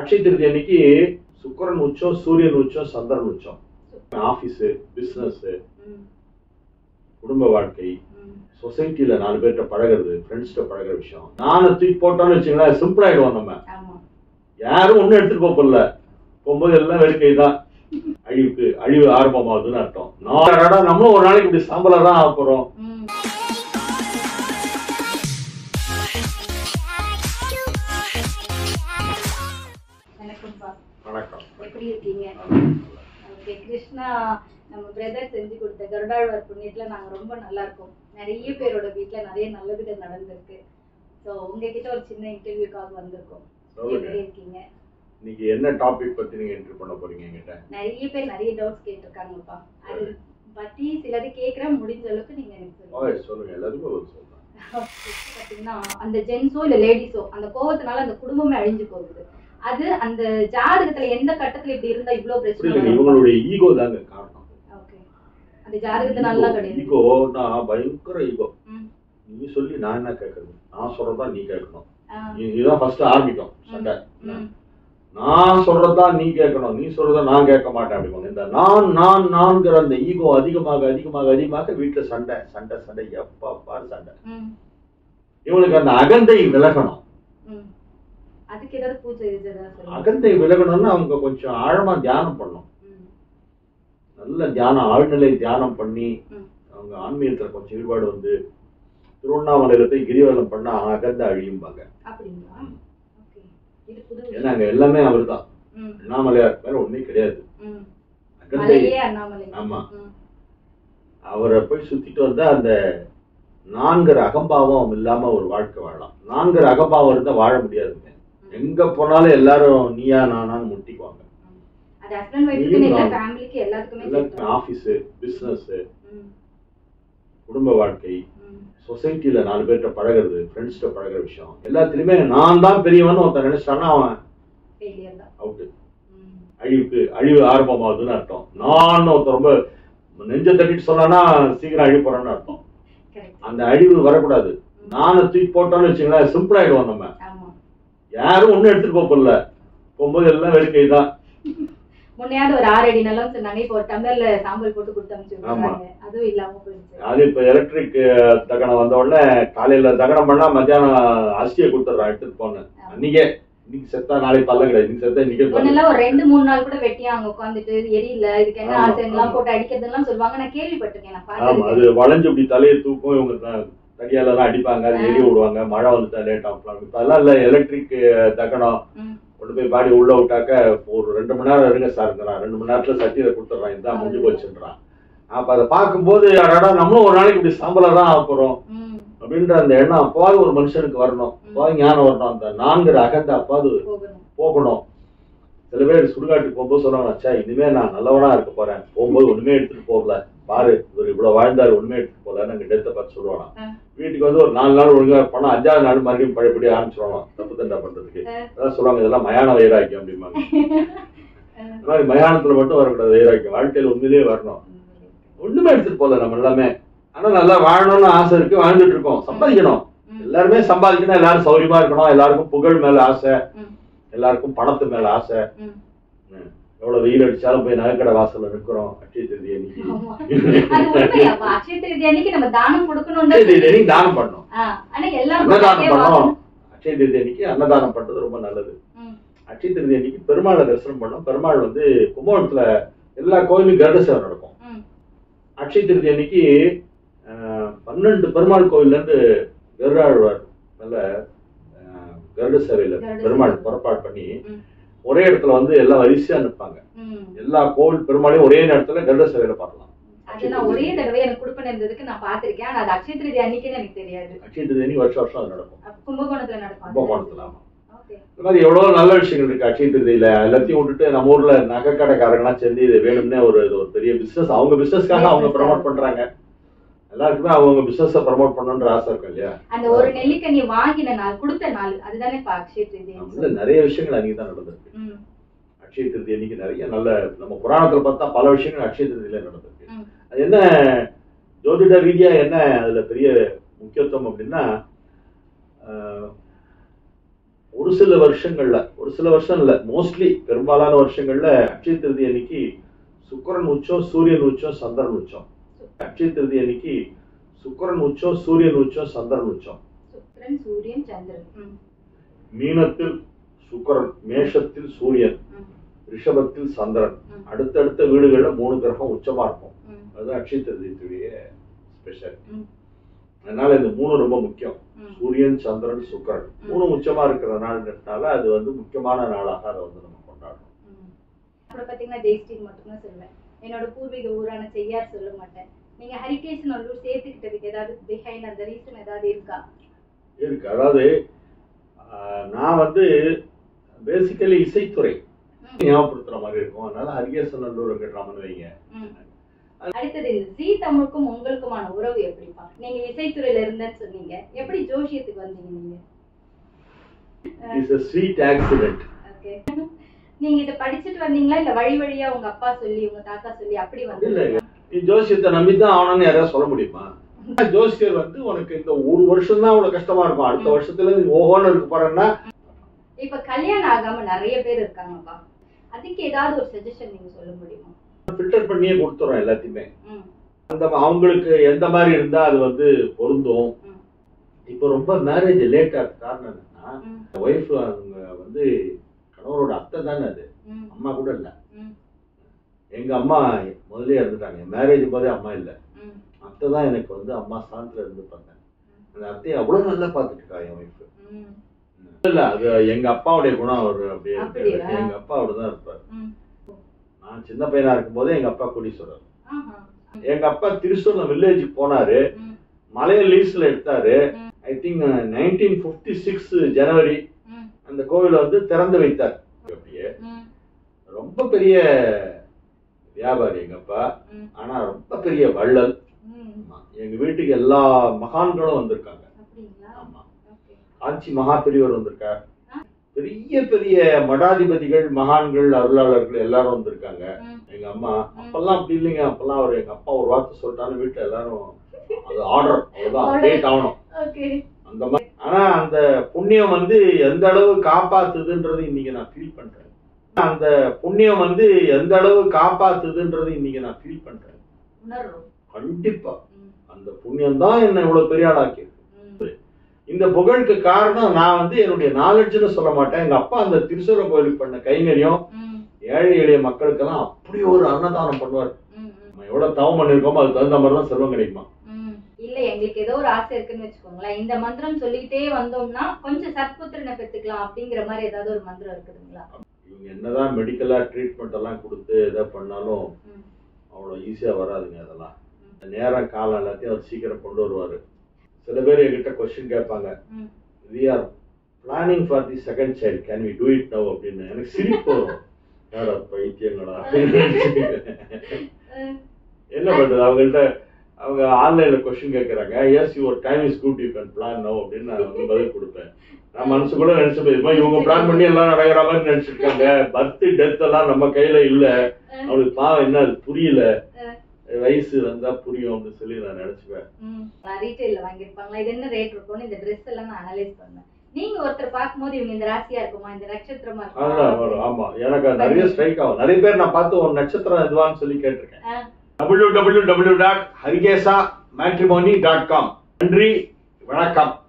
அக்ஷய திருதி அன்னைக்கு சுக்கிரன் உச்சம் சூரியன் உச்சம் சந்திரன் உச்சம் ஆபீஸ் பிசினஸ் ம், குடும்ப வாழ்க்கை ம். சொசைட்டில நாலு பேர்கிட்ட பழகுறது ஃப்ரெண்ட்ஸ்கிட்ட பழகுற விஷயம் நானை தூக்கி போட்டோம்னு வச்சுங்களேன் சிம்பிள் ஆயிடுவோம் நம்ம ஆமா யாரும் ஒண்ணும் எடுத்துட்டு போக போகல போகும்போது எல்லாம் வெறுக்கை தான் அழிவுக்கு அழிவு ஆரம்பமாகுதுன்னு அர்த்தம் நாடா நம்மளும் ஒரு நாளைக்கு இப்படி சாம்பலா தான் ஆக போறோம் ம். வணக்கம்ப்பா வணக்கம் எப்படி இருக்கீங்க ஓகே கிருஷ்ணா நம்ம பிரதர் செஞ்சு கொடுத்த கருடாழ்வார் புண்ணியத்துல நாங்க ரொம்ப நல்லா இருக்கோம் நிறைய பேரோட வீட்ல நிறைய நல்லதுகள் நடந்திருக்கு ஸோ உங்ககிட்ட ஒரு சின்ன இன்டர்வியூக்காக வந்திருக்கோம் சொல்லுங்க. எப்படி இருக்கீங்க இன்னைக்கு என்ன டாபிக் பத்தி நீங்க என்ட்ரி பண்ண போறீங்க என்கிட்ட நிறைய பேர் நிறைய டவுட்ஸ் கேட்டிருக்காங்கப்பா அது பத்தி சிலது கேட்குறேன் முடிஞ்ச அளவுக்கு நீங்க எனக்கு சொல்லுங்க ஓய், சொல்லுங்க எல்லாத்துக்கும் பதில் சொல்றேன் பாத்தீங்கன்னா அந்த ஜென்ஸோ இல்ல லேடிஸோ அந்த கோவத்தினால அந்த குடும்பமே அழிஞ்சு போகுது அது அந்த ஜாதகத்துல எந்த கட்டத்துல இப்படி இருந்தா இவ்ளோ புரியல பிரச்சனை இவங்களுடைய ஈகோ தாங்க காரணம் ஓகே அந்த ஜாதகத்தினால கிடையாது ஈகோனா பயங்கர ஈகோ ம். நீ சொல்லி நான் என்ன கேட்கறது நான் சொல்றதா நீ கேட்கணும் ஆ, இ- இதுதான் ஃபர்ஸ்ட் ஆரம்பிக்கும் சண்டை ம், நான் சொல்றதா நீ கேட்கணும் நீ சொல்றதா நான் கேட்க மாட்டேன் அப்படிம்பாங்க இந்த நான் நான் நான்கிற அந்த ஈகோ அதிகமாக அதிகமாக அதிகமாக வீட்டுல சண்டை சண்டை சண்டை எப்பா பாரு சண்டை ம், இவனுக்கு அந்த அகந்தை விலகணும் ம். அதுக்கு ஏதாவது பூஜை இது ஏதாவது சொல்லுங்க அகந்தை விலகணும்னா அவங்க கொஞ்சம் ஆழமா தியானம் பண்ணணும் ம், நல்ல தியானம் ஆழ்நிலை தியானம் பண்ணி ம். அவங்க ஆன்மீகத்துல கொஞ்சம் ஈடுபாடு வந்து திருவண்ணாமலையில போய் கிரிவலம் பண்ணா அகந்தை அழியும்பாங்க அப்படிங்களா ஓகே இது புது ஏன்னா விஷயம். அங்க எல்லாமே அவர்தான் ம், அண்ணாமலையார் வேற ஒண்ணுமே கிடையாது ம். அகந்தை மலையே அண்ணாமலை ஆமா. ம், அவரை போய் சுத்திட்டு வந்தா அந்த நான்கிற அகம்பாவம் இல்லாம ஒரு வாழ்க்கை வாழலாம் நான்கிற அகம்பாவம் இருந்தா வாழ முடியாதுங்க எங்க போனாலும் எல்லாரும் நீயா நானான்னு முட்டிக்குவாங்க அது ஹஸ்பண்ட் ஒய்ஃப்க்கு நீயும் இல்ல நான். ஃபேமிலிக்கு எல்லாத்துக்குமே எல்லாருக்கும் சேர்த்து. ஆபீஸ் பிசினஸ் ம், குடும்ப வாழ்க்கை ம். சொசைட்டில நாலு பேர்கிட்ட பழகுறது ஃப்ரெண்ட்ஸ்கிட்ட பழகுற விஷயம் எல்லாத்துலயுமே நான் தான் பெரியவன் ஒருத்தன் நினைச்சிட்டான்னா அவன் failure தான் அவுட்டு ம், அழிவுக்கு அழிவு ஆரம்பமாகுதுன்னு அர்த்தம் நான் ஒருத்தன் ரொம்ப நெஞ்ச தட்டிட்டு சொன்னானா சீக்கிரம் அழிவு போறான்னு அர்த்தம் correct. அந்த அழிவு வரக்கூடாது நானை தூக்கி போட்டோம்னு வச்சுங்களேன் சிம்பிள் ஆயிடுவோம் நம்ம ஆமா யாரும் ஒண்ணும் எடுத்துட்டு போக போகல போகும்போது எல்லாம் வெறுக்கை தான் முன்னையாவது ஒரு ஆறு அடி நிலம் சொன்னாங்க இப்போ ஒரு டம்ளர்ல சாம்பல் போட்டு கொடுத்து அனுப்பிச்சு ஆமா. விட்டுறாங்க அதுவும் இல்லாம போயிடுச்சு அது இப்ப எலக்ட்ரிக் தகனம் வந்த உடனே காலையில தகனம் பண்ணா மத்தியானம் அரிசியை கொடுத்துட்றான் எடுத்துட்டு போனேன் அன்னைக்கே இன்னைக்கு செத்தா நாளைக்கு பல்ல கிடையாது இன்னைக்கு செத்தா இன்னைக்கே பல்ல முன்னெல்லாம் ஒரு ரெண்டு மூணு நாள் கூட வெட்டியா அங்க உட்காந்துட்டு எரியல இதுக்கு என்ன ஆமா, ஆசை எல்லாம் ஆமா. போட்டு அடிக்கிறதுலாம் சொல்லுவாங்க நான் கேள்விப்பட்டிருக்கேன் நான் ஆமா அது பார்த்தது வளைஞ்சு இப்படி தலையை தூக்கும் இவங்க த- தடியால எல்லாம் அடிப்பாங்க அது எரிய விடுவாங்க மழை வந்துட்டா லேட் ஆகலாம் இப்ப அதெல்லாம் இல்ல எலக்ட்ரிக் தகனம் ம். கொண்டு போய் பாடி உள்ள விட்டாக்க ஒரு ரெண்டு மணி நேரம் இருங்க சார்ங்கிறான் ரெண்டு மணி நேரத்துல சட்டியில கொடுத்துட்றான் இதான் முடிஞ்சு போச்சுன்றான் அப்ப அதை பார்க்கும்போது அடடா நம்மளும் ஒரு நாளைக்கு இப்படி சாம்பலா தான் ஆக போறோம் ம், அப்படின்ற அந்த எண்ணம் அப்பாவது ஒரு மனுஷனுக்கு வரணும் அப்பாவது ஞானம் வரணும் அந்த நான்கிற அகந்த அப்பாவது போகணும் போகணும் சில பேர் சுடுகாட்டுக்கு போகும்போது சொல்லுவாங்க அச்சா இனிமே நான் நல்லவனா இருக்க போறேன் போகும்போது ஒண்ணுமே எடுத்துட்டு போகல பாரு இவர் இவ்வளவு வாழ்ந்தாரு ஒண்ணுமே எடுத்துட்டு போகல நாங்க டெத்தை பார்த்து சொல்லுவானா ஆ. வீட்டுக்கு வந்து ஒரு நாலு நாள் ஒழுங்கா போனா அஞ்சாவது நாள் மறுபடியும் பழையபடி ஆரம்பிச்சிருவாங்க தப்பு தண்டா பண்றதுக்கு ஆ. அதான் சொல்லுவாங்க இதெல்லாம் மயான வைராக்கியம் அப்படிம்பாங்க இந்த மாதிரி மயானத்துல மட்டும் வரக்கூடாது வைராக்கியம் வாழ்க்கையில உண்மையிலேயே வரணும் ஒண்ணுமே எடுத்துட்டு போகல நம்ம எல்லாமே ஆனா நல்லா வாழணும்னு ஆசை இருக்கு வாழ்ந்துட்டு இருக்கோம் சம்பாதிக்கணும் ம். எல்லாருமே சம்பாதிக்கணும் எல்லாரும் சௌரியமா இருக்கணும் எல்லாருக்கும் புகழ் மேல ஆசை ம். எல்லாருக்கும் பணத்து மேல ஆசை ம். ம். எவ்வளவு வெயில் அடிச்சாலும் போய் நகைக்கடை வாசல்ல நிக்கிறோம் அட்சய திருதி அன்னைக்கு ஆமா. அது உண்மையாப்பா அக்ஷய திருதி அன்னைக்கு நம்ம தானம் கொடுக்கணும்னு அட்சய திருதி அன்னைக்கு தானம் பண்ணணும் ஆ, ஆனா எல்லாரும் அன்னதானம் பண்ணணும் அட்சய திருதி அன்னைக்கு அன்னதானம் பண்றது ரொம்ப நல்லது ம். அட்சய திருதி அன்னைக்கு பெருமாளை தரிசனம் பண்ணோம் பெருமாள் வந்து கும்பகோணத்துல எல்லா கோயிலும் கருட சேவை நடக்கும் ம். அட்சய திருதி அன்னைக்கு அஹ், பன்னெண்டு பெருமாள் கோயில்ல இருந்து கருடாழ்வார் நல்ல அஹ், கருட சேவையில கருட பெருமாள் சேவை. புறப்பாடு பண்ணி ம். ஒரே இடத்துல வந்து எல்லாம் வரிசையா நிற்பாங்க ம். எல்லா கோவில் பெருமாளையும் ஒரே நேரத்துல கருட சேவையில பார்க்கலாம் அது நான் ஒரே தடவை எனக்கு கொடுப்பன இருந்ததுக்கு நான் பாத்திருக்கேன் ஆனா அது அக்ஷய திருதி அன்னைக்குன்னு எனக்கு தெரியாது அட்சய திருதி அன்னைக்கு வருஷம் வருஷம் அது நடக்கும் அப்ப கும்பகோணத்துல நடக்கும் அது. கும்பகோணத்துல ஆமா Okay. இந்த மாதிரி எவ்வளவு நல்ல விஷயங்கள் இருக்கு அட்சய திருதியில எல்லாத்தையும் விட்டுட்டு நம்ம ஊர்ல நகை கடைக்காரங்களாம் சேர்ந்து இது வேணும்னே ஒரு இது ஒரு பெரிய பிசினஸ் அவங்க பிசினஸ்க்காக அவங்க Business ப்ரமோட் பண்றாங்க எல்லாருக்குமே அவங்க பிசினஸ் ப்ரமோட் பண்ணணுன்ற ஆசை இருக்கும் இல்லையா அந்த ஒரு நெல்லிக்கனி வாங்கின நாள் கொடுத்த நாள் அதுதானே இப்ப அக்ஷய திருதி அதுல நிறைய விஷயங்கள் அன்னைக்கு தான் நடந்திருக்கு ம். அட்சய திருதி அன்னைக்கு நிறைய நல்ல நம்ம புராணத்துல பார்த்தா பல விஷயங்கள் அட்சய திருதியில நடந்திருக்கு ம். அது என்ன ஜோதிட ரீதியா என்ன அதுல பெரிய முக்கியத்துவம் அப்படின்னா ஆஹ், ஒரு சில வருஷங்கள்ல ஒரு சில வருஷம் இல்ல மோஸ்ட்லி பெரும்பாலான வருஷங்கள்ல அட்சய திருதி அன்னைக்கு சுக்கிரன் உச்சம் சூரியன் உச்சம் சந்திரன் உச்சம் அட்சய திருதி அன்னைக்கு சுக்கிரன் உச்சம் சூரியன் உச்சம் சந்திரன் உச்சம் சுக்கிரன் சூரியன் சந்திரன் ம், மீனத்தில் சுக்கிரன் மேஷத்தில் சூரியன் ம், ரிஷபத்தில் சந்திரன் ம். அடுத்தடுத்த வீடுகள்ல மூணு கிரகம் உச்சமா இருக்கும் ம், அதுதான் அட்சய திருதியுடைய ஸ்பெஷல் ம், அதனால இந்த மூணு ரொம்ப முக்கியம் ம். சூரியன் சந்திரன் சுக்கிரன் ம். மூணு உச்சமா இருக்கிற நாள்ன்றதுனால அது வந்து முக்கியமான நாளாக அதை வந்து நம்ம கொண்டாடுறோம் ம். அப்புறம் பாத்தீங்கன்னா ஜெய்ஸ்டின் மட்டும்தான் சொல்லுவேன் என்னோட பூர்வீக ஊரான செய்யார் சொல்ல மாட்டேன் நீங்க ஹரிகேஷ் நல்லூர் சேர்த்துக்கிட்டதுக்கு ஏதாவது பிஹைண்ட் அந்த ரீசன் ஏதாவது இருக்கா இருக்கு அதாவது ஆஹ், நான் வந்து பேசிக்கலி இசைத்துறை ம், ஞாபகப்படுத்துற மாதிரி இருக்கும் அதனால ஹரிகேசநல்லூர் வெங்கட்ராமன் வைங்க ம். அடுத்தது இந்த ஜி தமிழுக்கும் உங்களுக்குமான உறவு எப்படிப்பா நீங்க இசைத்துறையில இருந்தேன்னு சொன்னீங்க எப்படி ஜோஷியத்துக்கு வந்தீங்க நீங்க is a sweet accident okay நீங்க இத படிச்சுட்டு வந்தீங்களா இல்ல வழி வழியா உங்க அப்பா சொல்லி உங்க தாத்தா சொல்லி அப்படி இல்ல வந்தீங்களா நீ ஜோசியத்தை நம்பி தான் ஆகணும்னு யாராவது சொல்ல முடியுமா ஜோசியர் வந்து உனக்கு இந்த ஒரு வருஷம் தான் உனக்கு கஷ்டமா இருக்கும் அடுத்த வருஷத்துல நீ ஓஹோன்னு இருக்க போறேன்னா இப்ப கல்யாணம் ஆகாம நிறைய பேர் இருக்காங்கப்பா அதுக்கு ஏதாவது ஒரு சஜஷன் நீங்க சொல்ல முடியுமா ஃபில்டர் பண்ணியே கொடுத்துறோம் எல்லாத்தையுமே ம், அந்த அவங்களுக்கு எந்த மாதிரி இருந்தா அது வந்து பொருந்தும் ம், இப்போ ரொம்ப மேரேஜ் லேட் ஆகுது காரணம் என்னன்னா ம், ஒய்ஃப் அவங்க வந்து கணவரோட அத்தை தானே அது ம், அம்மா கூட இல்ல ம், எங்க அம்மா முதல்லயே இருந்துட்டாங்க மேரேஜ் போதே அம்மா இல்ல ம், அத்தை தான் எனக்கு வந்து அம்மா ஸ்தானத்துல இருந்து பண்ணேன் அந்த அத்தையை அவ்வளவு நல்லா பார்த்துட்டு இருக்கா என் ஒய்ஃப் ம், இல்ல அது எங்க அப்பாவுடைய குணம் அவர் அப்படியே இருக்காரு. அப்படியா? எங்க அப்பா அப்படிதான் இருப்பார் ம். நான் சின்ன பையனா இருக்கும்போதே எங்க அப்பா கோடீஸ்வரர் ஆஹா. எங்க அப்பா திருச்சூர்ல வில்லேஜுக்கு போனாரு ம், மலைய லீஸ்ல எடுத்தாரு ம். I think nineteen fifty six ஜனவரி ம், அந்த கோவிலை வந்து திறந்து வைத்தார் அப்படியே ம், ரொம்ப பெரிய வியாபாரி எங்க அப்பா ம், ஆனா ரொம்ப பெரிய வள்ளல் ம். ஆமா. எங்க வீட்டுக்கு எல்லா மகான்களும் வந்திருக்காங்க அப்படிங்களா ஆமா ஓகே ஆட்சி மகா பெரியவர் வந்திருக்கார் ஆ. பெரிய பெரிய மடாதிபதிகள் மகான்கள் அருளாளர்கள் எல்லாரும் வந்திருக்காங்க ம், எங்க அம்மா அப்பெல்லாம் அப்படி இல்லைங்க அப்பெல்லாம் அவர் எங்க அப்பா ஒரு வார்த்தை சொல்லிட்டான்னு வீட்டுல எல்லாரும் அது ஆர்டர் அவ்வளவுதான் Order. டேட் ஆகணும் ஓகே அந்த மாதிரி ஆனா அந்த புண்ணியம் வந்து எந்த அளவு காப்பாத்துதுன்றது இன்னைக்கு நான் ஃபீல் பண்றேன் அந்த புண்ணியம் வந்து எந்த அளவு காப்பாத்துதுன்றது இன்னைக்கு நான் ஃபீல் பண்றேன் உணர்றோம் கண்டிப்பா ம், அந்த புண்ணியம் தான் என்ன இவ்வளவு பெரிய ஆளாக்கி ம், இந்த புகழுக்கு காரணம் நான் வந்து என்னுடைய நாலெட்ஜ்னு சொல்ல மாட்டேன் எங்க அப்பா அந்த திருசூர கோயிலுக்கு பண்ண கைங்கரியம் ம், ஏழை எளிய மக்களுக்கெல்லாம் அப்படி ஒரு அன்னதானம் பண்ணுவார் ம், ம், நம்ம எவ்வளவு தவம் பண்ணிருக்கோமோ அதுக்கு தகுந்த மாதிரி தான் செல்வம் கிடைக்குமா ம். இல்ல எங்களுக்கு ஏதோ ஒரு ஆசை இருக்குன்னு வச்சுக்கோங்களேன் இந்த மந்திரம் சொல்லிட்டே வந்தோம்னா கொஞ்சம் சத்புத்திரனை பெத்துக்கலாம் அப்படிங்கிற மாதிரி ஏதாவது ஒரு மந்திரம் இருக்குதுங்களா இவங்க என்னதான் மெடிக்கலா ட்ரீட்மெண்ட் எல்லாம் கொடுத்து எதை பண்ணாலும் ம், அவ்வளோ ஈஸியாக வராதுங்க அதெல்லாம் நேரம் காலம் எல்லாத்தையும் அவர் சீக்கிரம் கொண்டு வருவார் சில பேர் என்கிட்ட கொஸ்டின் கேட்பாங்க ம், we are planning for the second child can we do it now அப்படின்னு எனக்கு சிரிப்பு வரும் யாரா பைத்தியங்களா ம், என்ன பண்றது அவங்கள்ட்ட அவங்க ஆன்லைன்ல கொஸ்டின் கேட்கறாங்க yes your time is good you can plan now அப்படின்னு நான் வந்து பதில் கொடுப்பேன் நான் மனசுக்குள்ள நினைச்சு போயிருப்பேன் இவங்க பிளான் பண்ணி எல்லாம் நடக்கிற மாதிரி நினைச்சிருக்காங்க பர்த் டெத் எல்லாம் நம்ம கையில இல்ல அவளுக்கு பாவம் என்ன அது புரியல வயசு வந்தா புரியும் அப்படின்னு சொல்லி நான் நினைச்சுப்பேன் ம். நான் ரீட்டைல்ல வாங்கியிருப்பாங்களா இது என்ன ரேட் இருக்கும்னு இந்த ட்ரெஸ் எல்லாம் நான் அனலைஸ் பண்ணேன் நீங்க ஒருத்தர் பார்க்கும்போது இவங்க இந்த ராசியா இருக்குமா இந்த நட்சத்திரமா அதெல்லாம் இருக்குமா வரும் ஆமா எனக்கு அது நிறைய ஸ்ட்ரைக் ஆகும் நிறைய பேர் நான் பார்த்து ஒரு நட்சத்திரம் இதுவான்னு சொல்லி கேட்டிருக்கேன் ஆ, W W W dot Harikesa matrimony dot com நன்றி வணக்கம்